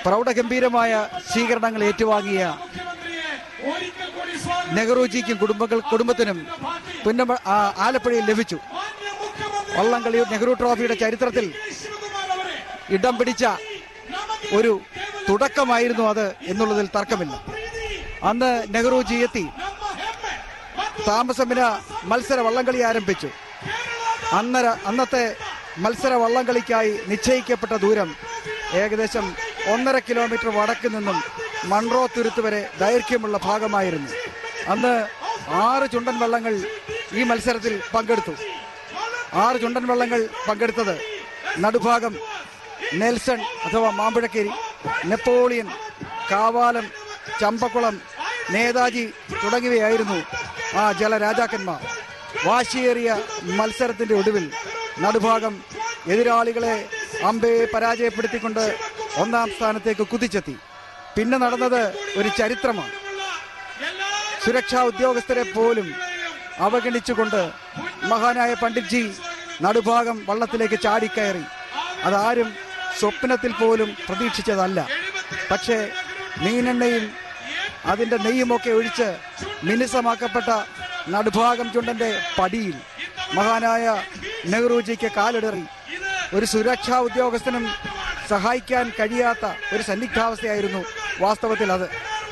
പ്രൗഢഗംഭീരമായ സ്വീകരണങ്ങൾ ഏറ്റുവാങ്ങിയ ഒരിക്കൽ കൂടി സ്വാഗതം നെഹ്റുജിക്കും കുടുംബങ്ങൾ കുടുംബത്തിനും പുന്നമ ആ, ആലപ്പുഴയിൽ ലഭിച്ചു മാന്യ മുഖ്യമന്ത്രി വള്ളംകളി നെഹ്റു ട്രോഫിയുടെ ചരിത്രത്തിൽ ശിവകുമാർ അവരെ ഇടം പിടിച്ച നമുക്ക് ഒരു തുടക്കമായിരുന്നു അത് എന്നുള്ളതിൽ തർക്കമില്ല അന്ന് നെഹ്റുജി എത്തി നമ്മ ഹെമ്മെ ಮತ್ತು താമസമിന മത്സര വള്ളംകളി ആരംഭിച്ചു അന്നര അന്നത്തെ മത്സര വള്ളംകളിക്കായി നിശ്ചയിക്കപ്പെട്ട ദൂരം ഏകദേശം ഒന്നര കിലോമീറ്റർ വടക്ക് നിന്നും മൺറോ തുരുത്ത് വരെ ദൈർഘ്യമുള്ള ഭാഗമായിരുന്നു അന്ന് ആറ് ചുണ്ടൻ വള്ളങ്ങൾ ഈ മത്സരത്തിൽ പങ്കെടുത്തു ആറ് ചുണ്ടൻ വള്ളങ്ങൾ പങ്കെടുത്തത് നടുഭാഗം നെൽസൺ അഥവാ മാമ്പഴക്കേരി നെപ്പോളിയൻ കാവാലം ചമ്പക്കുളം നേതാജി തുടങ്ങിയവയായിരുന്നു ആ ജലരാജാക്കന്മാർ വാശിയേറിയ മത്സരത്തിന്റെ ഒടുവിൽ നടുഭാഗം എതിരാളികളെ അമ്പയെ പരാജയപ്പെടുത്തിക്കൊണ്ട് ഒന്നാം സ്ഥാനത്തേക്ക് കുതിച്ചെത്തി പിന്നെ നടന്നത് ഒരു ചരിത്രമാണ് സുരക്ഷാ ഉദ്യോഗസ്ഥരെ പോലും അവഗണിച്ചുകൊണ്ട് മഹാനായ പണ്ഡിറ്റ്ജി നടുഭാഗം വള്ളത്തിലേക്ക് ചാടിക്കയറി അതാരും സ്വപ്നത്തിൽ പോലും പ്രതീക്ഷിച്ചതല്ല പക്ഷേ മീനെണ്ണയും അതിന്റെ നെയ്യുമൊക്കെ ഒഴിച്ച് മിനുസമാക്കപ്പെട്ട നടുഭാഗം ചുണ്ടന്റെ പടിയിൽ മഹാനായ നെഹ്റുജിക്ക് കാലിടറി ഒരു സുരക്ഷാ ഉദ്യോഗസ്ഥനും സഹായിക്കാൻ കഴിയാത്ത ഒരു സന്നിഗ്ധാവസ്ഥയായിരുന്നു വാസ്തവത്തിൽ അത്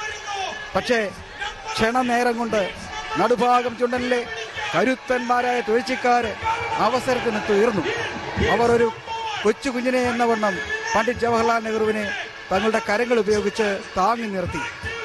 പക്ഷേ ക്ഷണനേരം കൊണ്ട് നടുഭാഗം ചുണ്ടനിലെ കരുത്തന്മാരായ തുഴച്ചിക്കാര് അവസരത്തിന് തീർന്നു അവർ ഒരു കൊച്ചു കുഞ്ഞിനെ എന്ന വണ്ണം പണ്ഡിറ്റ് ജവഹർലാൽ നെഹ്റുവിനെ തങ്ങളുടെ കരങ്ങൾ ഉപയോഗിച്ച് താങ്ങി നിർത്തി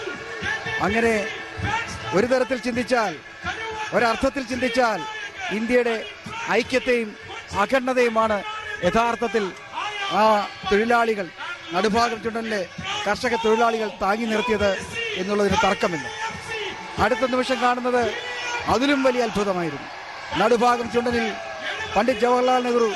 അങ്ങനെ ഒരു തരത്തിൽ ചിന്തിച്ചാൽ ഒരർത്ഥത്തിൽ ചിന്തിച്ചാൽ ഇന്ത്യയുടെ ഐക്യത്തെയും അഖണ്ഡതയുമാണ് യഥാർത്ഥത്തിൽ ആ തൊഴിലാളികൾ നടുഭാഗം ചുണ്ടനിലെ കർഷക തൊഴിലാളികൾ താങ്ങി നിർത്തിയത് എന്നുള്ളതിന് തർക്കമില്ല അടുത്ത നിമിഷം കാണുന്നത് അതിലും വലിയ അത്ഭുതമായിരുന്നു നടുഭാഗം ചുണ്ടനിൽ പണ്ഡിറ്റ് ജവഹർലാൽ നെഹ്റു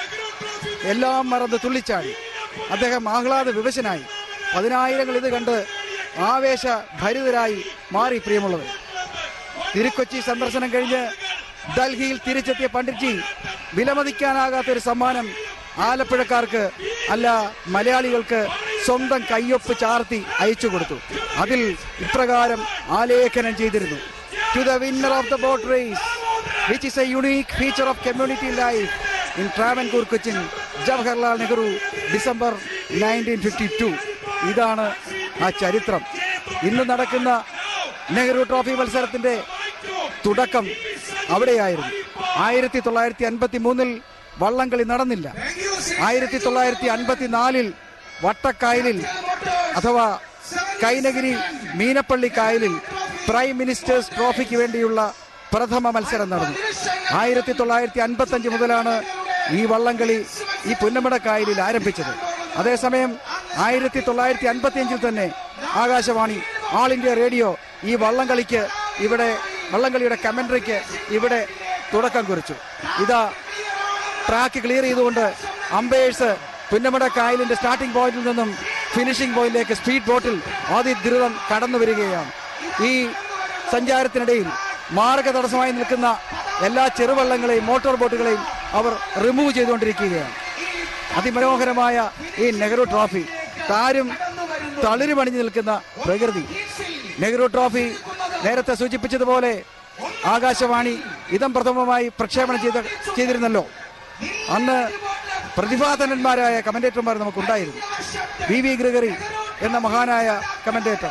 എല്ലാം മറന്ന് തുള്ളിച്ചാടി അദ്ദേഹം ആഹ്ലാദ വിവശനായി പതിനായിരങ്ങൾ ഇത് കണ്ട് ആവേശ ഭരിതരായി മാറി പ്രിയമുള്ളവർ തിരുക്കൊച്ചി സന്ദർശനം കഴിഞ്ഞ് ഡൽഹിയിൽ തിരിച്ചെത്തിയ പണ്ഡിറ്റ്ജി വിലമതിക്കാനാകാത്ത ഒരു സമ്മാനം ആലപ്പുഴക്കാർക്ക് അല്ല മലയാളികൾക്ക് സ്വന്തം കയ്യൊപ്പ് ചാർത്തി അയച്ചു കൊടുത്തു അതിൽ ഇപ്രകാരം ആലേഖനം ചെയ്തിരുന്നു to the winner of the boat race which is a unique feature of community life in Travancore Cochin Jawaharlal Nehru December nineteen fifty two ഇതാണ് ആ ചരിത്രം ഇന്ന് നടക്കുന്ന നെഹ്റു ട്രോഫി മത്സരത്തിന്റെ തുടക്കം അവിടെയായിരുന്നു ആയിരത്തി തൊള്ളായിരത്തി അൻപത്തി മൂന്നിൽ വള്ളംകളി നടന്നില്ല ആയിരത്തി തൊള്ളായിരത്തി അൻപത്തി നാലിൽ വട്ടക്കായലിൽ അഥവാ കൈനഗിരി മീനപ്പള്ളി കായലിൽ പ്രൈം മിനിസ്റ്റേഴ്സ് ട്രോഫിക്ക് വേണ്ടിയുള്ള പ്രഥമ മത്സരം നടന്നു ആയിരത്തി തൊള്ളായിരത്തി അൻപത്തി അഞ്ച് മുതലാണ് ഈ വള്ളംകളി ഈ പുന്നമട കായലിൽ ആരംഭിച്ചത് അതേസമയം ആയിരത്തി തൊള്ളായിരത്തി അൻപത്തി അഞ്ചിൽ തന്നെ ആകാശവാണി ആൾ ഇന്ത്യ റേഡിയോ ഈ വള്ളംകളിക്ക് ഇവിടെ വള്ളംകളിയുടെ കമന്ററിക്ക് ഇവിടെ തുടക്കം കുറിച്ചു ഇതാ ട്രാക്ക് ക്ലിയർ ചെയ്തുകൊണ്ട് അമ്പയേഴ്സ് പുന്നമട കായലിന്റെ സ്റ്റാർട്ടിംഗ് പോയിന്റിൽ നിന്നും ഫിനിഷിംഗ് പോയിന്റിലേക്ക് സ്പീഡ് ബോട്ടിൽ അതിദ്രുതം കടന്നു വരികയാണ് ഈ സഞ്ചാരത്തിനിടയിൽ മാർഗ തടസ്സമായി നിൽക്കുന്ന എല്ലാ ചെറുവള്ളങ്ങളെയും മോട്ടോർ ബോട്ടുകളെയും അവർ റിമൂവ് ചെയ്തുകൊണ്ടിരിക്കുകയാണ് അതിമനോഹരമായ ഈ നെഹ്റു ട്രോഫി താരും തളിരുപണിഞ്ഞു നിൽക്കുന്ന പ്രകൃതി നെഹ്റു ട്രോഫി നേരത്തെ സൂചിപ്പിച്ചതുപോലെ ആകാശവാണി ഇതം പ്രഥമമായി പ്രക്ഷേപണം ചെയ്ത ചെയ്തിരുന്നല്ലോ അന്ന് പ്രതിഭാധനന്മാരായ കമന്റേറ്റർമാർ നമുക്കുണ്ടായിരുന്നു വി വി ഗ്രിഗറി എന്ന മഹാനായ കമന്റേറ്റർ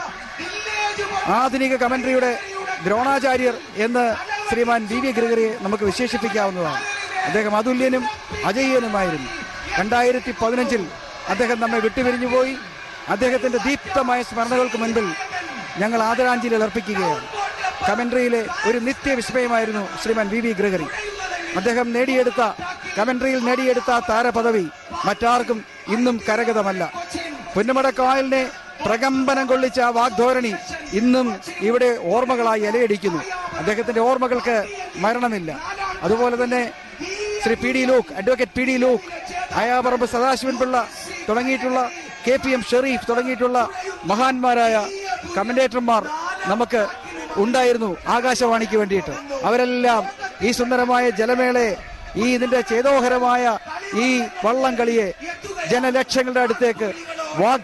ആധുനിക കമന്ററിയുടെ ദ്രോണാചാര്യർ എന്ന് ശ്രീമാൻ വി വി ഗ്രിഗറിയെ നമുക്ക് വിശേഷിപ്പിക്കാവുന്നതാണ് അദ്ദേഹം അതുല്യനും അജയ്യനുമായിരുന്നു രണ്ടായിരത്തി പതിനഞ്ചിൽ അദ്ദേഹം നമ്മെ വിട്ടുപിരിഞ്ഞു പോയി അദ്ദേഹത്തിന്റെ ദീപ്തമായ സ്മരണകൾക്ക് മുൻപിൽ ഞങ്ങൾ ആദരാഞ്ജലികൾ അർപ്പിക്കുകയാണ് കമന്ററിയിലെ ഒരു നിത്യവിസ്മയമായിരുന്നു ശ്രീമാൻ വി വി ഗ്രിഗറി അദ്ദേഹം നേടിയെടുത്ത കമന്ററിയിൽ നേടിയെടുത്ത ആ താരപദവി മറ്റാർക്കും ഇന്നും കരഗതമല്ല പുന്നമട കായലിനെ പ്രകമ്പനം കൊള്ളിച്ച ആ വാഗ്ധോരണി ഇന്നും ഇവിടെ ഓർമ്മകളായി ഇലയടിക്കുന്നു അദ്ദേഹത്തിന്റെ ഓർമ്മകൾക്ക് മരണമില്ല അതുപോലെ തന്നെ Shri P D Luke advocate P D Luke Ayaparambu Sadasivan Pillai തുടങ്ങിയിട്ടുള്ള കെ പി എം ഷെറീഫ് തുടങ്ങിയിട്ടുള്ള മഹാന്മാരായ കമന്റേറ്റർമാർ നമുക്ക് ഉണ്ടായിരുന്നു ആകാശവാണിക്ക് വേണ്ടിയിട്ട് അവരെല്ലാം ഈ സുന്ദരമായ ജലമേളയെ ഈ ഇതിന്റെ ചേതോഹരമായ ഈ വള്ളംകളിയെ ജനലക്ഷങ്ങളുടെ അടുത്തേക്ക് വാഗ്